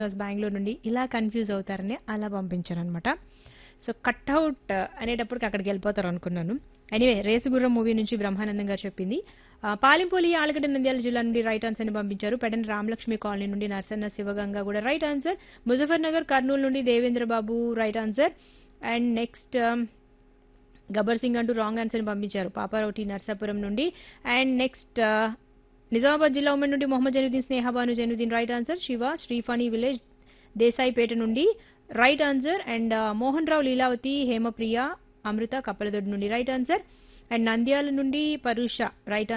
బెంగుళూరు నుండి ఇలా కన్‌ఫ్యూజ్ అవుతారని అలా పంపించాననమాట. సో, కటౌట్ అనేటప్పటికి అక్కడికి వెళ్ళిపోతారు అనుకున్నాను. ఎనీవే 'రేసుగుర్రం' మూవీ నుంచి బ్రహ్మానందం గారు చెప్పింది. ఆహ్, పాలెంపోలి ఆలగడ్డ నంద్యాల జిల్లా నుండి రైట్ ఆన్సర్‌ని పంపించారు. పెడన రామలక్ష్మి కాలనీ నుండి నరసన్న శివగంగ కూడా రైట్ ఆన్సర్. ముజఫర్ నగర్ కర్నూలు నుండి Devendra Babu right answer. And next Gabbar Singh అంటూ రాంగ్ ఆన్సర్‌ని పంపించారు. పాపారోటి నర్సాపురం నుండి. అండ్ నెక్స్ట్ నిజామాబాద్ జిల్లా ఉమ్మడి నుండి Mohammed Zainuddin Sneha Banu Zainuddin right answer. Siva Sriphani village Desaipet నుండి right answer. And Mohan Rao Leelavathi Hemapriya Amrutha Kappaladoddi నుండి రైట్ ఆన్సర్. అండ్ నంద్యాల నుండి పరుష రైట్